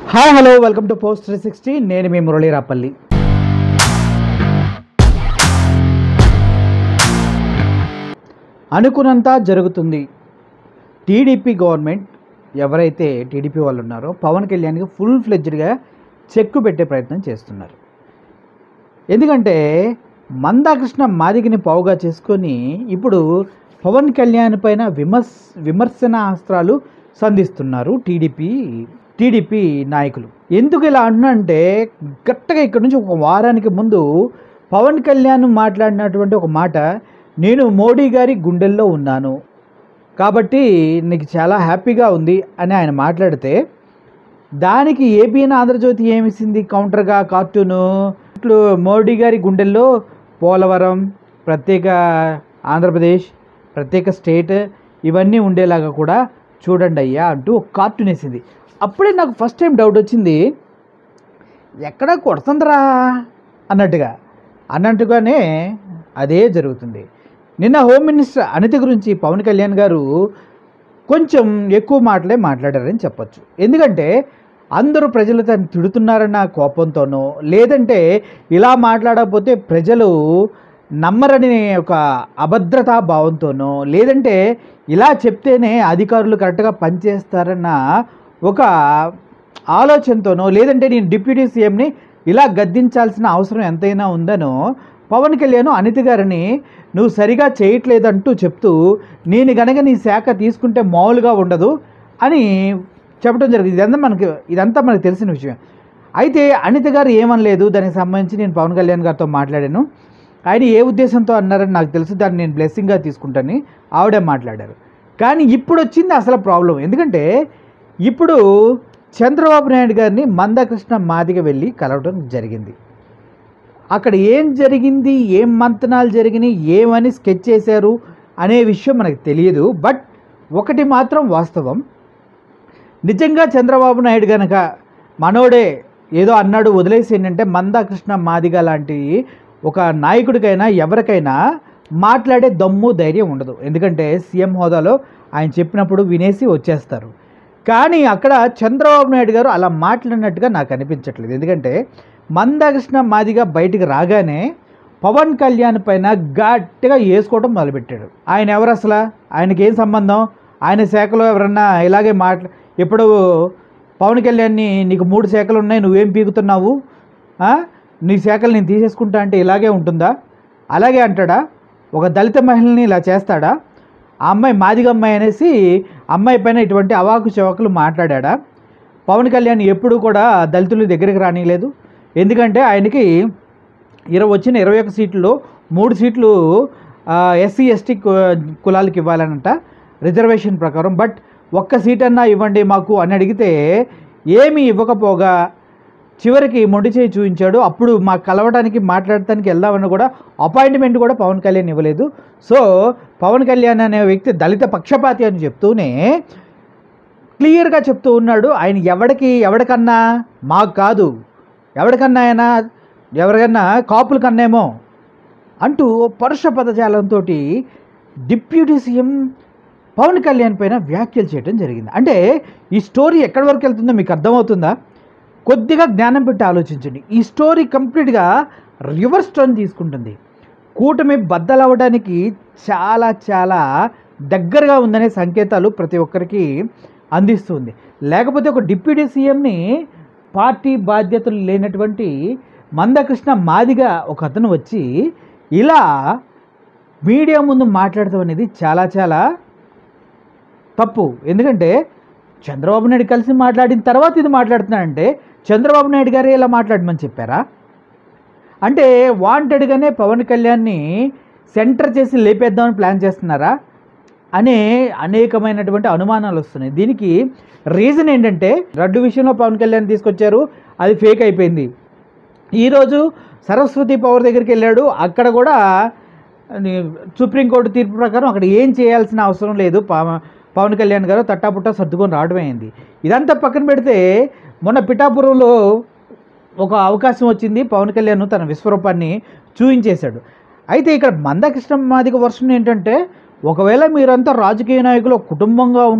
Hi hello welcome to post three sixty నేను మీ మురళీ రాపల్లి అనుకున్నంత జరుగుతుంది టీడీపీ గవర్నమెంట్ ఎవరైతే టీడీపీ వాళ్ళు ఉన్నారో పవన్ కళ్యాణ్కి ఫుల్ ఫ్లెడ్జ్డ్గా చెక్కు పెట్టే ప్రయత్నం చేస్తున్నారు ఎందుకంటే మందాకృష్ణ మాదిగిని పావుగా చేసుకొని ఇప్పుడు పవన్ కళ్యాణ్ పైన విమర్శ విమర్శనాస్త్రాలు సంధిస్తున్నారు టీడీపీ టీడీపీ నాయకులు ఎందుకు ఇలా అంటున్నానంటే గట్టగా ఇక్కడ నుంచి ఒక వారానికి ముందు పవన్ కళ్యాణ్ మాట్లాడినటువంటి ఒక మాట నేను మోడీ గారి గుండెల్లో ఉన్నాను కాబట్టి నీకు చాలా హ్యాపీగా ఉంది అని ఆయన మాట్లాడితే దానికి ఏపీఎన్ ఆంధ్రజ్యోతి ఏమిసింది కౌంటర్గా కార్టూను ఇట్లు మోడీ గారి గుండెల్లో పోలవరం ప్రత్యేక ఆంధ్రప్రదేశ్ ప్రత్యేక స్టేట్ ఇవన్నీ ఉండేలాగా కూడా చూడండి అయ్యా అంటూ ఒక కార్టూన్ వేసింది అప్పుడే నాకు ఫస్ట్ టైం డౌట్ వచ్చింది ఎక్కడ కొడుతుందిరా అన్నట్టుగా అన్నట్టుగానే అదే జరుగుతుంది నిన్న హోమ్ మినిస్టర్ అనిత గురించి పవన్ కళ్యాణ్ గారు కొంచెం ఎక్కువ మాటలే మాట్లాడారని చెప్పొచ్చు ఎందుకంటే అందరూ ప్రజలు తను తిడుతున్నారన్న కోపంతోనో లేదంటే ఇలా మాట్లాడకపోతే ప్రజలు నమ్మరని ఒక అభద్రతా భావంతోనో లేదంటే ఇలా చెప్తేనే అధికారులు కరెక్ట్గా పనిచేస్తారన్న ఒక ఆలోచనతోనో లేదంటే నేను డిప్యూటీ సీఎంని ఇలా గద్దించాల్సిన అవసరం ఎంతైనా ఉందనో పవన్ కళ్యాణ్ అనిత గారిని నువ్వు సరిగా చేయట్లేదంటూ చెప్తూ నేను గనక నీ శాఖ తీసుకుంటే మామూలుగా ఉండదు అని చెప్పడం జరిగింది ఇదంతా మనకి ఇదంతా మనకు తెలిసిన విషయం అయితే అనిత గారు ఏమనలేదు దానికి సంబంధించి నేను పవన్ కళ్యాణ్ గారితో మాట్లాడాను ఆయన ఏ ఉద్దేశంతో అన్నారని నాకు తెలుసు దాన్ని నేను బ్లెస్సింగ్గా తీసుకుంటానని ఆవిడే మాట్లాడారు కానీ ఇప్పుడు వచ్చింది అసలు ప్రాబ్లం ఎందుకంటే ఇప్పుడు చంద్రబాబు నాయుడు గారిని మందకృష్ణ మాదిగ వెళ్ళి కలవడం జరిగింది అక్కడ ఏం జరిగింది ఏం మంతనాలు జరిగినాయి ఏమని స్కెచ్ చేశారు అనే విషయం మనకు తెలియదు బట్ ఒకటి మాత్రం వాస్తవం నిజంగా చంద్రబాబు నాయుడు గనక మనోడే ఏదో అన్నాడు వదిలేసి ఏంటంటే మందాకృష్ణ మాదిగ లాంటి ఒక నాయకుడికైనా ఎవరికైనా మాట్లాడే దమ్ము ధైర్యం ఉండదు ఎందుకంటే సీఎం హోదాలో ఆయన చెప్పినప్పుడు వినేసి వచ్చేస్తారు కానీ అక్కడ చంద్రబాబు నాయుడు గారు అలా మాట్లాడినట్టుగా నాకు అనిపించట్లేదు ఎందుకంటే మందాకృష్ణ మాదిగా బయటికి రాగానే పవన్ కళ్యాణ్ పైన గట్టిగా వేసుకోవడం మొదలుపెట్టాడు ఆయన ఎవరు అసలు ఆయనకి ఏం సంబంధం ఆయన శాఖలో ఎవరన్నా ఇలాగే మాట్లా ఇప్పుడు పవన్ కళ్యాణ్ని నీకు మూడు శాఖలు ఉన్నాయి నువ్వేం పీకుతున్నావు ఆ? నీ శాఖలు నేను తీసేసుకుంటా అంటే ఇలాగే ఉంటుందా అలాగే అంటాడా ఒక దళిత మహిళని ఇలా చేస్తాడా ఆ అమ్మాయి మాదిగ అమ్మాయి అనేసి అమ్మాయి పైన ఇటువంటి అవాకు చవాకులు మాట్లాడా పవన్ కళ్యాణ్ ఎప్పుడు కూడా దళితుల దగ్గరికి రానిలేదు ఎందుకంటే ఆయనకి ఇరవై వచ్చిన ఇరవై ఒక్క సీట్లలో మూడు సీట్లు ఎస్సీ ఎస్టీ కులాలకి ఇవ్వాలనంట రిజర్వేషన్ ప్రకారం బట్ ఒక్క సీట్ అన్నా ఇవ్వండి మాకు అని అడిగితే ఏమీ ఇవ్వకపోగా చివరికి మొండి చేయి చూపించాడు అప్పుడు మాకు కలవడానికి మాట్లాడటానికి వెళ్దామని కూడా అపాయింట్మెంట్ కూడా పవన్ కళ్యాణ్ ఇవ్వలేదు సో పవన్ కళ్యాణ్ అనే వ్యక్తి దళిత పక్షపాతి అని చెప్తూనే క్లియర్గా చెప్తూ ఉన్నాడు ఆయన ఎవడికి ఎవడికన్నా మాకు కాదు ఎవడికన్నా ఆయన ఎవరికన్నా కాపుల కన్నేమో అంటూ పరుష పదజాలంతో డిప్యూటీ సీఎం పవన్ కళ్యాణ్ పైన వ్యాఖ్యలు చేయడం జరిగింది అంటే ఈ స్టోరీ ఎక్కడి వరకు వెళ్తుందో మీకు అర్థమవుతుందా కొద్దిగా జ్ఞానం పెట్టి ఆలోచించండి ఈ స్టోరీ కంప్లీట్గా రివర్స్ టర్న్ తీసుకుంటుంది కూటమి బద్దలవ్వడానికి చాలా చాలా దగ్గరగా ఉందనే సంకేతాలు ప్రతి ఒక్కరికి అందిస్తుంది లేకపోతే ఒక డిప్యూటీ సీఎంని పార్టీ బాధ్యతలు లేనటువంటి మందకృష్ణ మాదిగా ఒక అతను వచ్చి ఇలా మీడియా ముందు మాట్లాడటం అనేది చాలా చాలా తప్పు ఎందుకంటే చంద్రబాబు నాయుడు కలిసి మాట్లాడిన తర్వాత ఇది మాట్లాడుతున్నాడంటే చంద్రబాబు నాయుడు గారే ఇలా మాట్లాడమని చెప్పారా అంటే వాంటెడ్గానే పవన్ కళ్యాణ్ని సెంటర్ చేసి లేపేద్దామని ప్లాన్ చేస్తున్నారా అనే అనేకమైనటువంటి అనుమానాలు వస్తున్నాయి దీనికి రీజన్ ఏంటంటే రడ్డు విషయంలో పవన్ కళ్యాణ్ తీసుకొచ్చారు అది ఫేక్ అయిపోయింది ఈరోజు సరస్వతి పవర్ దగ్గరికి వెళ్ళాడు అక్కడ కూడా ని- సుప్రీంకోర్టు తీర్పు ప్రకారం అక్కడ ఏం చేయాల్సిన అవసరం లేదు పవ- పవన్ కళ్యాణ్ గారు తట్టాపుట్టా సర్దుకొని రావడం అయింది ఇదంతా పక్కన పెడితే మొన్న పిఠాపురంలో ఒక అవకాశం వచ్చింది పవన్ కళ్యాణ్ తన విశ్వరూపాన్ని చూయించేశాడు అయితే ఇక్కడ మందకృష్ణ మాదిక వర్షం ఏంటంటే ఒకవేళ మీరంతా రాజకీయ నాయకులు ఒక కుటుంబంగా ఉంటే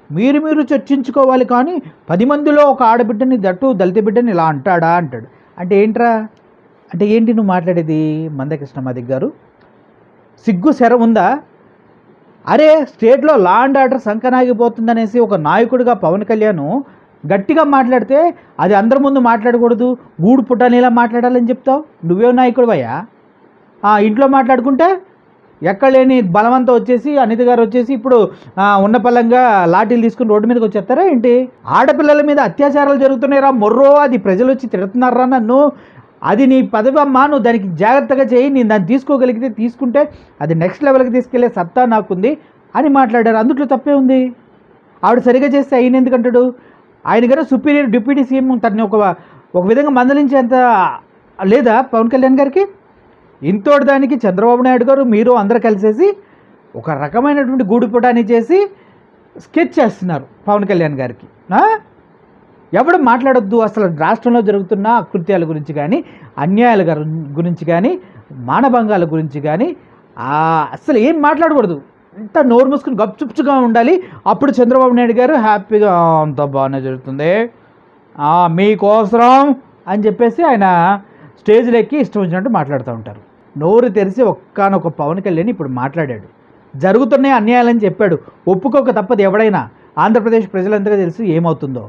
మీరు మీరు చర్చించుకోవాలి కానీ పది మందిలో ఒక ఆడబిడ్డని దట్టు దళిత బిడ్డని ఇలా అంటాడా అంటాడు అంటే ఏంట్రా అంటే ఏంటి నువ్వు మాట్లాడేది మందకృష్ణ మాదిక్ గారు సిగ్గు శర ఉందా అరే స్టేట్లో లా అండ్ ఆర్డర్ సంకనాగిపోతుందనేసి ఒక నాయకుడిగా పవన్ కళ్యాణ్ గట్టిగా మాట్లాడితే అది అందరి ముందు మాట్లాడకూడదు గూడు పుట్టనేలా మాట్లాడాలని చెప్తావు నువ్వే నాయకుడు అయ్యా ఇంట్లో మాట్లాడుకుంటే ఎక్కడ లేని బలవంతం వచ్చేసి అనిత గారు వచ్చేసి ఇప్పుడు ఆ, ఉన్న పలంగా లాఠీలు తీసుకుని రోడ్డు మీదకి వచ్చేస్తారా ఏంటి ఆడపిల్లల మీద అత్యాచారాలు జరుగుతున్నాయిరా మొర్రో అది ప్రజలు వచ్చి తిడుతున్నారా నన్ను అది నీ పదవి అమ్మా నువ్వు దానికి జాగ్రత్తగా చేయి నేను దాన్ని తీసుకోగలిగితే తీసుకుంటే అది నెక్స్ట్ లెవెల్కి తీసుకెళ్లే సత్తా నాకుంది అని మాట్లాడారు అందుట్లో తప్పే ఉంది ఆవిడ సరిగా చేస్తే ఆయన ఎందుకంటాడు ఆయన గారు సుపీరియర్ డిప్యూటీ సీఎం తనని ఒక ఒక విధంగా మందలించేంత లేదా పవన్ కళ్యాణ్ గారికి ఇంతోటి దానికి చంద్రబాబు నాయుడు గారు మీరు అందరు కలిసేసి ఒక రకమైనటువంటి గూడుపుటాన్ని చేసి స్కెచ్ చేస్తున్నారు పవన్ కళ్యాణ్ గారికి ఆ? ఎవడు మాట్లాడొద్దు అసలు రాష్ట్రంలో జరుగుతున్న అకృత్యాల గురించి కానీ అన్యాయాల గారు- గురించి కానీ మానభంగాల గురించి కానీ ఆ, అసలు ఏం మాట్లాడకూడదు అంత నోరు మూసుకుని గప్చుప్చుగా ఉండాలి అప్పుడు చంద్రబాబు నాయుడు గారు హ్యాపీగా "ఆ, అంతా బాగానే జరుగుతుంది ఆ, మీకోసరం అని చెప్పేసి ఆయన స్టేజ్లో ఎక్కి ఇష్టం వచ్చినట్టు మాట్లాడుతూ ఉంటారు నోరు తెరిచి ఒక్కనొక పవన్ కళ్యాణ్ ఇప్పుడు మాట్లాడాడు జరుగుతున్నాయి అన్యాయాలని చెప్పాడు ఒప్పుకోక తప్పదు ఎవడైనా ఆంధ్రప్రదేశ్ ప్రజలంతగా తెలుసు ఏమవుతుందో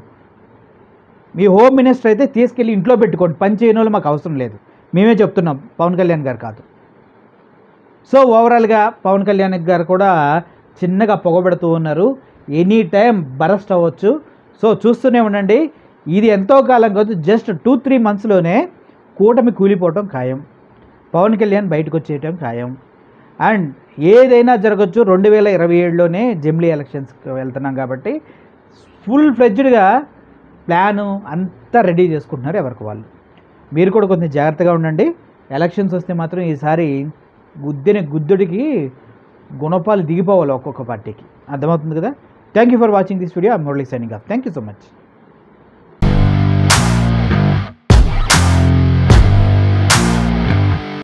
మీ హోమ్ మినిస్టర్ అయితే తీసుకెళ్ళి ఇంట్లో పెట్టుకోండి పని చేయని వాళ్ళు మాకు అవసరం లేదు మేమే చెప్తున్నాం పవన్ కళ్యాణ్ గారు కాదు సో ఓవరాల్గా పవన్ కళ్యాణ్ గారు కూడా చిన్నగా పొగబెడుతూ ఉన్నారు ఎనీ టైం బరస్ట్ అవ్వచ్చు సో చూస్తూనే ఉండండి ఇది ఎంతో కాలం కాదు జస్ట్ టూ త్రీ మంత్స్లోనే కూటమి కూలిపోవటం ఖాయం పవన్ కళ్యాణ్ బయటకు వచ్చేయటం ఖాయం అండ్ ఏదైనా జరగచ్చు రెండు వేల ఇరవై ఏడులోనే జమిలీ ఎలక్షన్స్కి వెళ్తున్నాం కాబట్టి ఫుల్ ఫ్లెడ్జ్డ్గా ప్లాను అంతా రెడీ చేసుకుంటున్నారు ఎవరికి వాళ్ళు మీరు కూడా కొంచెం జాగ్రత్తగా ఉండండి ఎలక్షన్స్ వస్తే మాత్రం ఈసారి గుద్దిన గుద్దుడికి గుణపాలు దిగిపోవాలి ఒక్కొక్క పార్టీకి అర్థమవుతుంది కదా thank you for watching this video I Murali signing off thank you so much